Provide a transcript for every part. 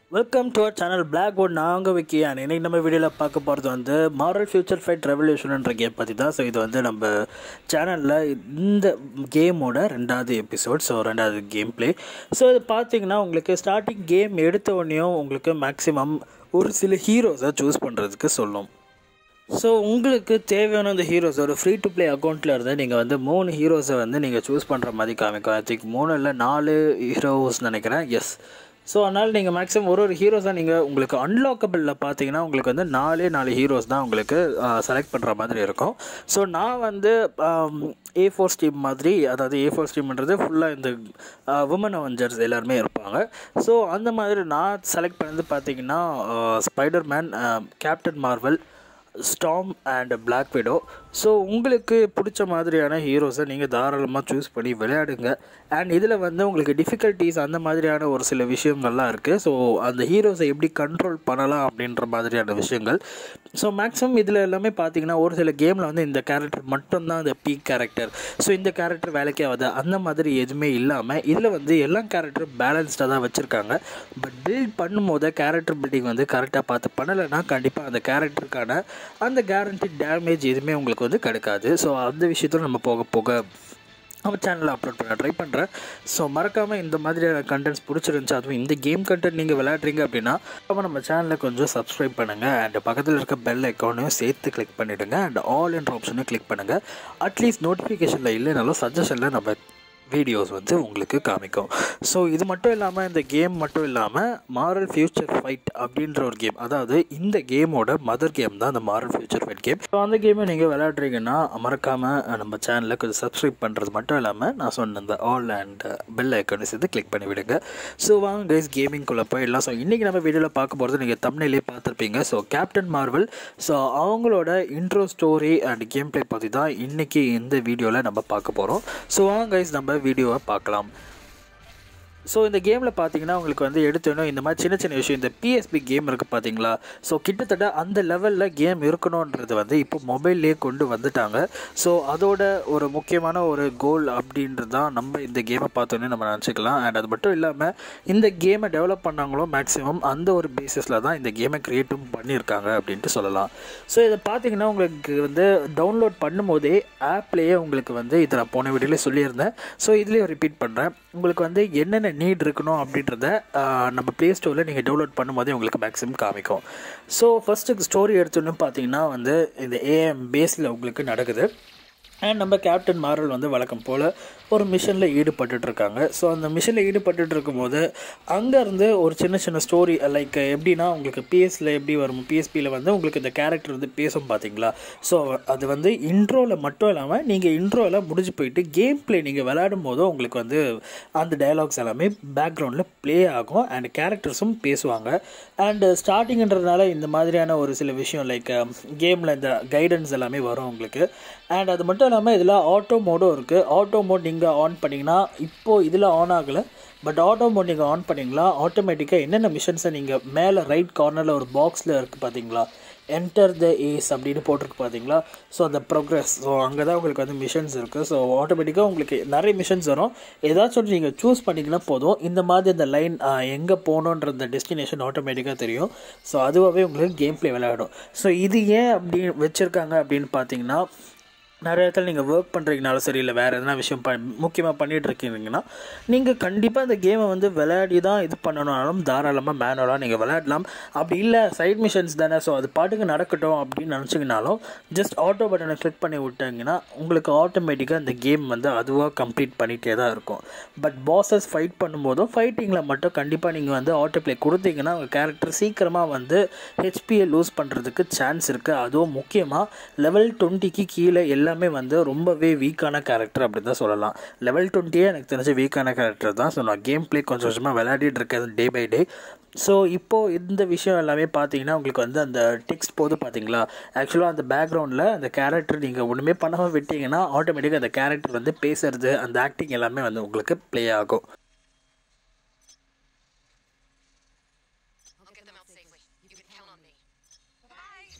Welcome to our channel black board நாங்கள் Vicky and இன்னைக்கு நம்ம வீடியோவில் பார்க்க போகிறது வந்து மாரல் ஃபியூச்சர் ஃபைட் ரெவல்யூஷன்ன்ற கேம் பற்றி தான் ஸோ இது வந்து நம்ம சேனலில் இந்த கேமோட ரெண்டாவது எபிசோட் ஸோ ரெண்டாவது கேம் ப்ளே ஸோ இது பார்த்தீங்கன்னா உங்களுக்கு ஸ்டார்டிங் கேம் எடுத்த உடனேயும் உங்களுக்கு மேக்ஸிமம் ஒரு சில ஹீரோஸை சூஸ் பண்ணுறதுக்கு சொல்லும் ஸோ உங்களுக்கு தேவையான அந்த ஹீரோஸோட ஃப்ரீ டு ப்ளே அக்கௌண்ட்டில் இருந்து நீங்கள் வந்து மூணு ஹீரோஸை வந்து நீங்கள் சூஸ் பண்ணுற மாதிரி காமிக்கும் ஐ திங்க் மூணு இல்லை நாலு ஹீரோஸ் நினைக்கிறேன் எஸ் ஸோ அதனால் நீங்கள் மேக்ஸிமம் ஒரு ஒரு ஹீரோஸாக நீங்கள் உங்களுக்கு அன்லாக்கபிளில் பார்த்தீங்கன்னா உங்களுக்கு வந்து நாலே நாலு ஹீரோஸ் தான் உங்களுக்கு செலக்ட் பண்ணுற மாதிரி இருக்கும் ஸோ நான் வந்து ஏ ஃபோர் ஸ்டீம் மாதிரி அதாவது ஏ ஃபோர் ஸ்டீம்ன்றது ஃபுல்லாக இந்த உமன் அவெஞ்சர்ஸ் எல்லாருமே இருப்பாங்க ஸோ அந்த மாதிரி நான் செலக்ட் பண்ணது பார்த்தீங்கன்னா spider man captain Marvel storm and black widow so உங்களுக்கு பிடிச்ச மாதிரியான ஹீரோஸை நீங்கள் தாராளமாக சூஸ் பண்ணி விளையாடுங்க அண்ட் இதில் வந்து உங்களுக்கு டிஃபிகல்ட்டிஸ் அந்த மாதிரியான ஒரு சில விஷயங்கள்லாம் இருக்குது ஸோ அந்த ஹீரோஸை எப்படி கண்ட்ரோல் பண்ணலாம் அப்படின்ற மாதிரியான விஷயங்கள் ஸோ மேக்ஸிமம் இதில் எல்லாமே பார்த்தீங்கன்னா ஒரு சில கேமில் வந்து இந்த கேரக்டர் மட்டும்தான் அந்த பீக் கேரக்டர் ஸோ இந்த கேரக்டர் வேலைக்கே ஆகுது அந்த மாதிரி எதுவுமே இல்லாமல் இதில் வந்து எல்லா கேரக்டரும் பேலன்ஸ்டாக தான் வச்சுருக்காங்க பட் பில்ட் பண்ணும்போது கேரக்டர் பில்டிங் வந்து கரெக்டாக பார்த்து பண்ணலைன்னா கண்டிப்பாக அந்த கேரக்டருக்கான அந்த கேரண்டி டேமேஜ் எதுவுமே உங்களுக்கு வந்து கிடைக்காது ஸோ அந்த விஷயத்தில் நம்ம போக போக நம்ம சேனலில் அப்லோட் பண்ண ட்ரை பண்ணுறேன் ஸோ மறக்காமல் இந்த மாதிரியான கண்டென்ட்ஸ் பிடிச்சிருந்துச்சு அதுவும் இந்த கேம் கண்டென்ட் நீங்கள் விளையாடுறீங்க அப்படின்னா அப்போ நம்ம சேனலில் கொஞ்சம் சப்ஸ்கிரைப் பண்ணுங்கள் அண்ட் பக்கத்தில் இருக்க பெல் ஐக்கானையும் சேர்த்து கிளிக் பண்ணிவிடுங்க அண்ட் ஆல் என்ற ஆப்ஷனையும் கிளிக் பண்ணுங்கள் அட்லீஸ்ட் நோட்டிஃபிகேஷனில் இல்லைனாலும் சஜஷனில் நம்ம வீடியோஸ் வந்து உங்களுக்கு காமிக்கும் ஸோ இது மட்டும் இல்லாமல் இந்த கேம் மட்டும் இல்லாமல் மாரல் ஃபியூச்சர் ஃபைட் அப்படின்ற ஒரு கேம் அதாவது இந்த கேமோட மதர் கேம் தான் இந்த Marvel future fight game so அந்த கேமை நீங்கள் விளையாடுறீங்கன்னா மறக்காமல் நம்ம சேனலில் கொஞ்சம் சப்ஸ்கிரைப் பண்ணுறது மட்டும் இல்லாமல் நான் சொன்ன இந்த ஆல் அண்ட் பெல் ஐக்கனை சேர்த்து கிளிக் பண்ணி விடுங்க ஸோ வாங்க கைஸ் கேமிங்குள்ளே போயிடலாம் ஸோ இன்றைக்கி நம்ம வீடியோவில் பார்க்க போகிறது நீங்கள் தமிழ்லேயே பார்த்துருப்பீங்க ஸோ கேப்டன் மார்வல் ஸோ அவங்களோட intro story and game play பற்றி தான் இன்றைக்கி இந்த வீடியோவில் நம்ம பார்க்க போகிறோம் ஸோ வாங்க கைஸ் நம்ம வீடியோவை பார்க்கலாம் ஸோ இந்த கேமில் பார்த்தீங்கன்னா உங்களுக்கு வந்து எடுத்தோன்னே இந்த மாதிரி சின்ன சின்ன விஷயம் இந்த பிஎஸ்பி கேம் இருக்குது பார்த்தீங்களா ஸோ கிட்டத்தட்ட அந்த லெவலில் கேம் இருக்கணுன்றது வந்து இப்போ மொபைல்லே கொண்டு வந்துட்டாங்க ஸோ அதோட ஒரு முக்கியமான ஒரு கோல் அப்படின்றது தான் நம்ம இந்த கேமை பார்த்தோன்னே நம்ம நினச்சிக்கலாம் அண்ட் அது மட்டும் இல்லாமல் இந்த கேமை டெவலப் பண்ணாங்களோ மேக்ஸிமம் அந்த ஒரு பேசிஸில் தான் இந்த கேமை க்ரியேட்டும் பண்ணியிருக்காங்க அப்படின்ட்டு சொல்லலாம் ஸோ இதை பார்த்தீங்கன்னா உங்களுக்கு வந்து டவுன்லோட் பண்ணும்போதே ஆப்லேயே உங்களுக்கு வந்து இதை நான் போன வீடியோலேயே சொல்லியிருந்தேன் ஸோ இதுலேயும் ரிப்பீட் பண்ணுறேன் உங்களுக்கு வந்து என்னென்ன நீட் இருக்கணும் அப்படின்றத நம்ம ப்ளே ஸ்டோரில் நீங்கள் டவுன்லோட் பண்ணும்போதே உங்களுக்கு மேக்ஸிமம் காமிக்கும் ஸோ ஃபஸ்ட்டு ஸ்டோரி எடுத்தோன்னு பார்த்தீங்கன்னா வந்து இந்த ஏஎம் பேஸில் உங்களுக்கு நடக்குது அண்ட் நம்ம கேப்டன் மாரல் வந்து வழக்கம் போல் ஒரு மிஷனில் ஈடுபட்டுட்ருக்காங்க ஸோ அந்த மிஷனில் ஈடுபட்டு இருக்கும்போது அங்கேருந்து ஒரு சின்ன சின்ன ஸ்டோரி லைக் எப்படின்னா உங்களுக்கு பிஎஸ்சில் எப்படி வரும் பிஎஸ்பியில் வந்து உங்களுக்கு இந்த கேரக்டர் வந்து பேசும் பார்த்தீங்களா ஸோ அது வந்து இன்ட்ரோவில் மட்டும் இல்லாமல் நீங்கள் இன்ட்ரோவில் முடிஞ்சு போயிட்டு கேம் ப்ளே நீங்கள் விளையாடும் போதும் உங்களுக்கு வந்து அந்த டைலாக்ஸ் எல்லாமே பேக்ரவுண்டில் ப்ளே ஆகும் அண்ட் கேரக்டர்ஸும் பேசுவாங்க அண்டு ஸ்டார்டிங்ன்றதுனால இந்த மாதிரியான ஒரு சில விஷயம் லைக் கேமில் இந்த கைடன்ஸ் எல்லாமே வரும் உங்களுக்கு அண்ட் அது மட்டும் இல்லாமல் இதில் ஆட்டோ மோடும் இருக்குது ஆட்டோ மோட் நீங்கள் ஆன் பண்ணிங்கன்னா இப்போது இதில் ஆன் ஆகலை பட் ஆட்டோ மோட் நீங்கள் ஆன் பண்ணிங்களா ஆட்டோமேட்டிக்காக என்னென்ன மிஷன்ஸை நீங்கள் மேலே ரைட் கார்னரில் ஒரு பாக்ஸில் இருக்குது பார்த்தீங்களா என்டர் த ஏஸ் அப்படின்னு போட்டிருக்கு பார்த்தீங்களா ஸோ அந்த ப்ரோக்ரஸ் ஸோ அங்கே தான் உங்களுக்கு வந்து மிஷன்ஸ் இருக்குது ஸோ ஆட்டோமேட்டிக்காக உங்களுக்கு நிறைய மிஷன்ஸ் வரும் ஏதாச்சும் ஒன்று நீங்கள் சூஸ் பண்ணிங்கன்னா போதும் இந்த மாதிரி இந்த லைன் எங்கே போகணுன்ற இந்த டெஸ்டினேஷன் ஆட்டோமேட்டிக்காக தெரியும் ஸோ அதுவாகவே உங்களுக்கு கேம் ப்ளே விளையாடும் ஸோ இது ஏன் அப்படி வச்சுருக்காங்க அப்படின்னு பார்த்தீங்கன்னா நிறைய இடத்துல நீங்கள் ஒர்க் பண்ணுறீங்கனாலும் சரி இல்லை வேறு எதனா விஷயம் ப முக்கியமாக பண்ணிகிட்டு இருக்கீங்கன்னா நீங்கள் கண்டிப்பாக இந்த கேமை வந்து விளையாடி தான் இது பண்ணணும்னாலும் தாராளமாக மேனுவலாக நீங்கள் விளையாடலாம் அப்படி இல்லை சைட் மிஷன்ஸ் தானே ஸோ அது பாட்டுக்கு நடக்கட்டும் அப்படின்னு நினச்சிங்கனாலும் ஜஸ்ட் ஆட்டோ பட்டனை கிளிக் பண்ணி விட்டாங்கன்னா உங்களுக்கு ஆட்டோமேட்டிக்காக இந்த கேம் வந்து அதுவாக கம்ப்ளீட் பண்ணிகிட்டே தான் இருக்கும் பட் பாஸஸ் ஃபைட் பண்ணும்போதும் ஃபைட்டிங்கில் மட்டும் கண்டிப்பாக நீங்கள் வந்து ஆட்டோ ப்ளே கொடுத்தீங்கன்னா உங்கள் கேரக்டர் சீக்கிரமாக வந்து ஹெச்பியை லூஸ் பண்ணுறதுக்கு சான்ஸ் இருக்குது அதுவும் முக்கியமாக லெவல் டுவெண்ட்டிக்கு கீழே எல்லா எல்லாமே வந்து ரொம்பவே வீக்கான கேரக்டர் அப்படி தான் சொல்லலாம் லெவல் டுவெண்ட்டியே எனக்கு தெரிஞ்ச வீக்கான கேரக்டர் தான் ஸோ நான் கேம் ப்ளே கொஞ்சம் கொஞ்சமாக விளையாடிட்டு இருக்கேன் டே பை டே ஸோ இப்போது இந்த விஷயம் எல்லாமே பார்த்தீங்கன்னா உங்களுக்கு வந்து அந்த டெக்ஸ்ட் போது பார்த்தீங்களா ஆக்சுவலாக அந்த பேக்ரவுண்டில் அந்த கேரக்டர் நீங்கள் ஒன்றுமே பண்ணாமல் விட்டீங்கன்னா ஆட்டோமேட்டிக்காக அந்த கேரக்டர் வந்து பேசுறது அந்த ஆக்டிங் எல்லாமே வந்து உங்களுக்கு ப்ளே ஆகும் I'll get them out safely. You can count on me. Bye.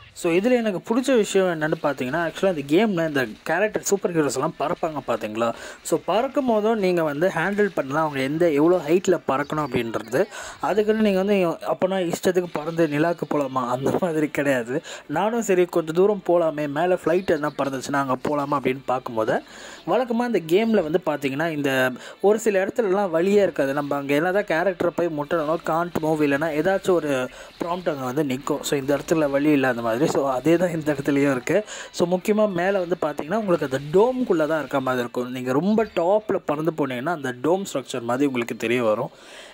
So இதில் எனக்கு பிடிச்ச விஷயம் என்னென்னு பார்த்தீங்கன்னா ஆக்சுவலாக இந்த கேமில் இந்த கேரக்டர் சூப்பர் ஹீரோஸ் எல்லாம் பறப்பாங்க பார்த்தீங்களா ஸோ பறக்கும் போதும் நீங்கள் வந்து ஹேண்டில் பண்ணலாம் அவங்க எந்த எவ்வளோ ஹைட்டில் பறக்கணும் அப்படின்றது அதுக்குன்னு நீங்கள் வந்து அப்போனா இஷ்டத்துக்கு பறந்து நிலாக்கு போகலாமா அந்த மாதிரி கிடையாது நானும் சரி கொஞ்சம் தூரம் போகலாமே மேலே ஃப்ளைட் எதனா பறந்துச்சுன்னா அங்கே போகலாமா அப்படின்னு பார்க்கும்போது வழக்கமாக இந்த கேமில் வந்து பார்த்தீங்கன்னா இந்த ஒரு சில இடத்துலலாம் வழியே இருக்காது நம்ம அங்கே என்ன தான் கேரக்டரை போய் முட்டணும் காண்ட் மூவ் இல்லைன்னா ஏதாச்சும் ஒரு ப்ராம்ப்ட் அங்கே வந்து நிற்கும் ஸோ இந்த இடத்துல வழி இல்லாத மாதிரி ஸோ அதே தான் இந்த இடத்துலையும் இருக்குது ஸோ முக்கியமாக மேலே வந்து பார்த்தீங்கன்னா உங்களுக்கு அந்த டோம்குள்ளே தான் இருக்க மாதிரி இருக்கும் நீங்கள் ரொம்ப டாப்பில் பறந்து போனீங்கன்னா அந்த டோம் ஸ்ட்ரக்சர் மாதிரி உங்களுக்கு தெரிய வரும்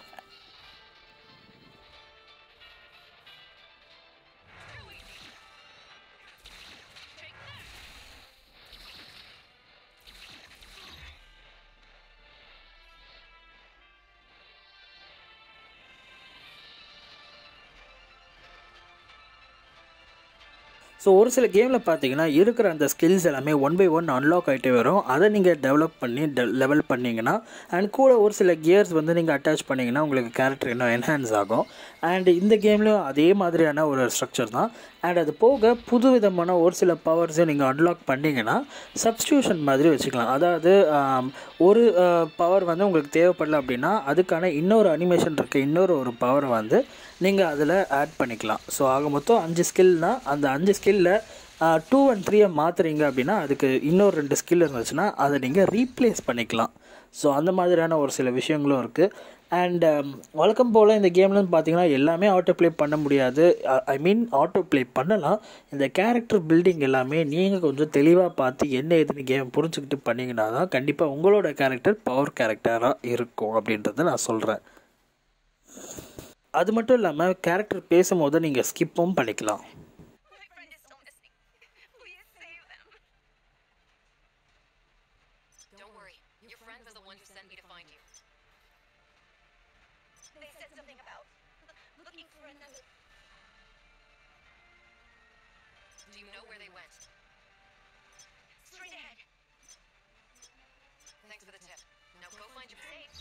ஸோ ஒரு சில கேமில் பார்த்தீங்கன்னா இருக்கிற அந்த ஸ்கில்ஸ் எல்லாமே ஒன் பை ஒன் அன்லாக் ஆகிட்டே வரும் அதை நீங்கள் டெவலப் பண்ணி டெ லெவல் பண்ணிங்கன்னா அண்ட் கூட ஒரு சில கியர்ஸ் வந்து நீங்கள் அட்டாச் பண்ணிங்கன்னா உங்களுக்கு கேரக்டர் இன்னும் என்ஹான்ஸ் ஆகும் அண்ட் இந்த கேம்லேயும் அதே மாதிரியான ஒரு ஸ்ட்ரக்சர் தான் அண்ட் அது போக புது விதமான ஒரு சில பவர்ஸை நீங்கள் அன்லாக் பண்ணிங்கன்னா சப்ஸ்டியூஷன் மாதிரி வச்சுக்கலாம் அதாவது ஆம், ஒரு பவர் வந்து உங்களுக்கு தேவைப்படல அப்படின்னா அதுக்கான இன்னொரு அனிமேஷன் இருக்குது இன்னொரு ஒரு பவரை வந்து நீங்கள் அதில் ஆட் பண்ணிக்கலாம் ஸோ ஆக மொத்தம் அஞ்சு ஸ்கில்னால் அந்த அஞ்சு ஸ்கில்லில் டூ அண்ட் த்ரீயை மாற்றுறீங்க அப்படின்னா அதுக்கு இன்னொரு ரெண்டு ஸ்கில் இருந்துச்சுன்னா அதை நீங்கள் ரீப்ளேஸ் பண்ணிக்கலாம் ஸோ அந்த மாதிரியான ஒரு சில விஷயங்களும் இருக்குது அண்ட் வழக்கம் போல் இந்த கேம்லன்னு பார்த்தீங்கன்னா எல்லாமே ஆட்டோ ப்ளே பண்ண முடியாது ஐ மீன் ஆட்டோ ப்ளே பண்ணலாம் இந்த கேரக்டர் பில்டிங் எல்லாமே நீங்கள் கொஞ்சம் தெளிவாக பார்த்து என்ன ஏதுன்னு கேம் புரிஞ்சுக்கிட்டு பண்ணிங்கன்னா தான் கண்டிப்பாக உங்களோட கேரக்டர் பவர் கேரக்டராக இருக்கும் அப்படின்றத நான் சொல்கிறேன் அது மட்டும் இல்லாமல் கேரக்டர் பேசும்போது நீங்கள் ஸ்கிப்பும் பண்ணிக்கலாம் My friend is still missing. Please save them. Don't worry. Your friend was the one who sent me to find you. They said something about looking for another. Do you know where they went? Straight ahead. Thanks for the tip. Now go find your safe.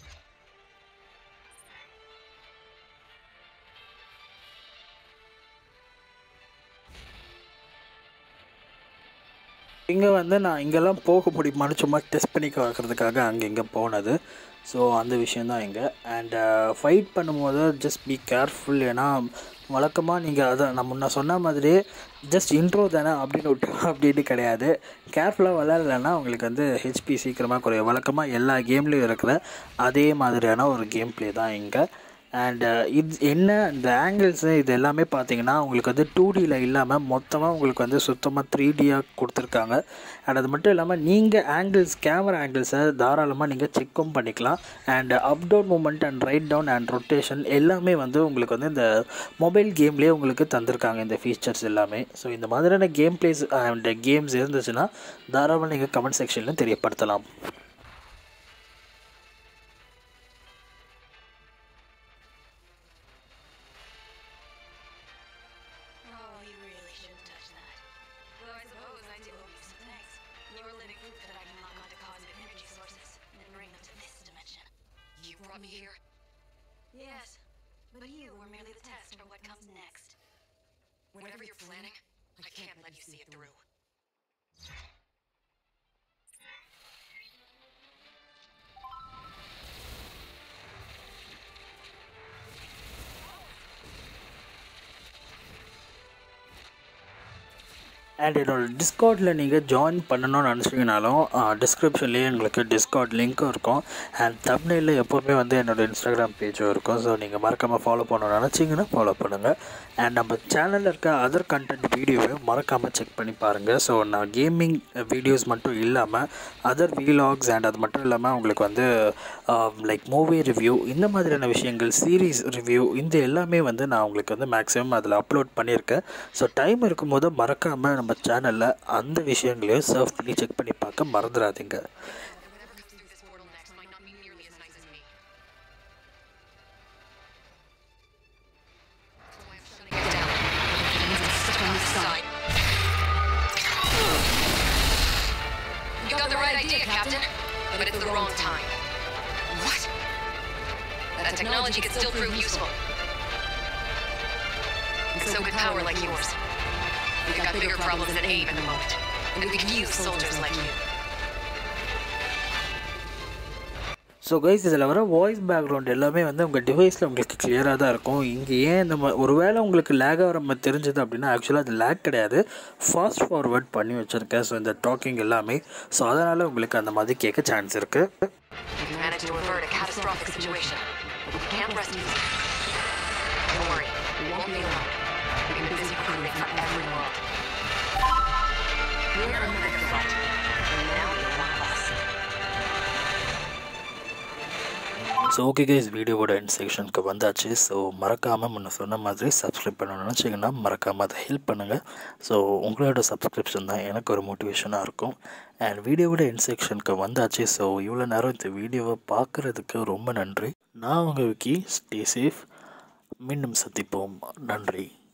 இங்கே வந்து நான் இங்கெல்லாம் போக முடியுமான்னு சும்மா test பண்ணி பார்க்குறதுக்காக அங்கே இங்கே போனது ஸோ அந்த விஷயந்தான் இங்கே அண்ட் ஃபைட் பண்ணும்போது ஜஸ்ட் பி கேர்ஃபுல் ஏன்னா வழக்கமாக நீங்கள் அதை நான் முன்ன சொன்ன மாதிரியே ஜஸ்ட் இன்ட்ரோ தானே அப்படின்னு விட்டு அப்படின்னு கிடையாது கேர்ஃபுல்லாக விளையாடலைன்னா உங்களுக்கு வந்து ஹெச்பி சீக்கிரமாக குறையும் வழக்கமாக எல்லா கேம்லேயும் இருக்கிற அதே மாதிரியான ஒரு கேம் ப்ளே தான் இங்கே அண்ட் இது என்ன இந்த ஆங்கிள்ஸு இது எல்லாமே பார்த்தீங்கன்னா உங்களுக்கு வந்து டூ டியில் இல்லாமல் மொத்தமாக உங்களுக்கு வந்து சுத்தமாக த்ரீ டியாக கொடுத்துருக்காங்க அண்ட் அது மட்டும் இல்லாமல் நீங்கள் ஆங்கிள்ஸ் கேமரா ஆங்கிள்ஸை தாராளமாக நீங்கள் செக்கும் பண்ணிக்கலாம் and up down movement and right down and rotation எல்லாமே வந்து உங்களுக்கு வந்து இந்த மொபைல் கேம்லேயே உங்களுக்கு தந்திருக்காங்க இந்த ஃபீச்சர்ஸ் எல்லாமே ஸோ இந்த மாதிரியான கேம் பிளேஸ் அண்ட் கேம்ஸ் இருந்துச்சுன்னா தாராளமாக நீங்கள் கமெண்ட் செக்ஷனில் தெரியப்படுத்தலாம் Oh, you really shouldn't touch that. Though I suppose I do owe you some thanks. You're living proof that I can lock onto cosmic energy sources and bring them to this dimension. You brought me here. Yes, but you were merely the test for what comes next. Whatever you're planning, I can't let you see it through. And என்னோட டிஸ்கார்டில் நீங்கள் join பண்ணணும்னு நினச்சிங்கனாலும் டிஸ்கிரிப்ஷன்லேயே எங்களுக்கு Discord லிங்க்கும் இருக்கும் and தமிழில் எப்போவுமே வந்து என்னோடய இன்ஸ்டாகிராம் பேஜும் இருக்கும் ஸோ நீங்கள் மறக்காமல் ஃபாலோ பண்ணணும்னு நினச்சிங்கன்னா ஃபாலோ பண்ணுங்கள் அண்ட் நம்ம சேனலில் இருக்க அதர் கண்டென்ட் வீடியோவையும் மறக்காமல் செக் பண்ணி பாருங்கள் ஸோ நான் கேமிங் வீடியோஸ் மட்டும் இல்லாமல் அதர் வீலாக்ஸ் அண்ட் அது மட்டும் இல்லாமல் உங்களுக்கு வந்து லைக் மூவி ரிவ்யூ இந்த மாதிரியான விஷயங்கள் சீரீஸ் ரிவ்யூ இந்த எல்லாமே வந்து நான் உங்களுக்கு வந்து மேக்ஸிமம் அதில் அப்லோட் பண்ணியிருக்கேன் ஸோ டைம் இருக்கும்போது மறக்காமல் நம்ம சேனலில் அந்த விஷயங்களையும் சர்வ் பண்ணி செக் பண்ணி பார்க்க மறந்துடாதீங்க Whatever comes through this portal next might not be nearly as nice as me. That's why I'm shutting it down. Stuck on this side. You got the right idea, Captain, but it's the wrong time. What? That technology could still prove useful. And so could power like yours. We got bigger problems than AIM at the moment. And we could use soldiers like you. So guys இதில் வர voice background எல்லாமே வந்து உங்கள் டிவைஸில் உங்களுக்கு கிளியராக தான் இருக்கும் இங்கே ஏன் இந்த மா ஒருவேளை உங்களுக்கு லேக் ஆகிற மாதிரி தெரிஞ்சது அப்படின்னா ஆக்சுவலாக அது லேக் கிடையாது ஃபாஸ்ட் ஃபார்வர்ட் பண்ணி வச்சுருக்கேன் ஸோ இந்த டாக்கிங் எல்லாமே ஸோ அதனால் உங்களுக்கு அந்த மாதிரி கேட்க சான்ஸ் இருக்குது We've managed to avert a catastrophic situation. But we can't rest easy. Don't worry, we won't be alone. We've been busy recruiting from every world. We're another fight. And now you're one of us. So okay guys வீடியோவோட end செக்ஷனுக்கு வந்தாச்சு so மறக்காமல் முன்ன சொன்ன மாதிரி subscribe பண்ணணும்னு நினச்சிங்கன்னா மறக்காமல் அதை ஹெல்ப் பண்ணுங்கள் ஸோ உங்களோட சப்ஸ்கிரிப்ஷன் தான் எனக்கு ஒரு மோட்டிவேஷனாக இருக்கும் அண்ட் வீடியோவோட எண்ட் செக்ஷனுக்கு வந்தாச்சு ஸோ இவ்வளோ நேரம் இந்த வீடியோவை பார்க்குறதுக்கு ரொம்ப நன்றி நான் உங்கள் விக்கி ஸ்டே சேஃப் மீண்டும் சந்திப்போம் நன்றி